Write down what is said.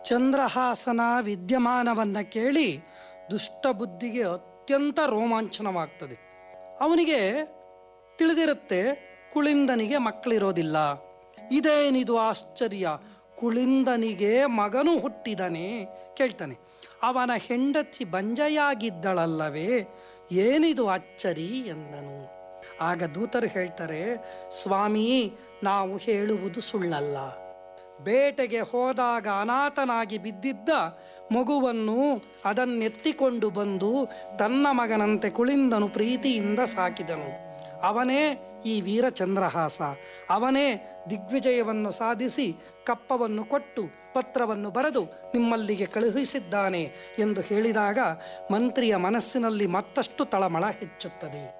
ಚಂದ್ರಹಾಸನ ವಿದ್ಯಮಾನವನ್ನು ಕೇಳಿ ದುಷ್ಟ ಬುದ್ಧಿಗೆ ಅತ್ಯಂತ ರೋಮಾಂಚನವಾಗ್ತದೆ ಅವನಿಗೆ ತಿಳಿದಿರುತ್ತೆ ಕುಳಿಂದನಿಗೆ ಮಕ್ಕಳಿರೋದಿಲ್ಲ ಇದೇನಿದು ಆಶ್ಚರ್ಯ ಕುಳಿಂದನಿಗೆ ಮಗನು ಹುಟ್ಟಿದನೆ ಕೇಳ್ತಾನೆ ಅವನ ಹೆಂಡತಿ ಬಂಜೆಯಾಗಿದ್ದಳಲ್ಲವೇ ಏನಿದು ಅಚ್ಚರಿ ಎಂದನು ಆಗ ದೂತರು ಹೇಳ್ತಾರೆ ಸ್ವಾಮಿ ನಾವು ಹೇಳುವುದು ಸುಳ್ಳಲ್ಲ ಬೇಟೆಗೆ ಹೋದಾಗ ಅನಾಥನಾಗಿ ಬಿದ್ದಿದ್ದ ಮಗುವನ್ನು ಅದನ್ನೆತ್ತಿಕೊಂಡು ಬಂದು ತನ್ನ ಮಗನಂತೆ ಕುಳಿಂದನು ಪ್ರೀತಿಯಿಂದ ಸಾಕಿದನು ಅವನೇ ಈ ವೀರಚಂದ್ರಹಾಸ ಅವನೇ ದಿಗ್ವಿಜಯವನ್ನು ಸಾಧಿಸಿ ಕಪ್ಪವನ್ನು ಕೊಟ್ಟು ಪತ್ರವನ್ನು ಬರೆದು ನಿಮ್ಮಲ್ಲಿಗೆ ಕಳುಹಿಸಿದ್ದಾನೆ ಎಂದು ಹೇಳಿದಾಗ ಮಂತ್ರಿಯ ಮನಸ್ಸಿನಲ್ಲಿ ಮತ್ತಷ್ಟು ತಳಮಳ ಹೆಚ್ಚುತ್ತದೆ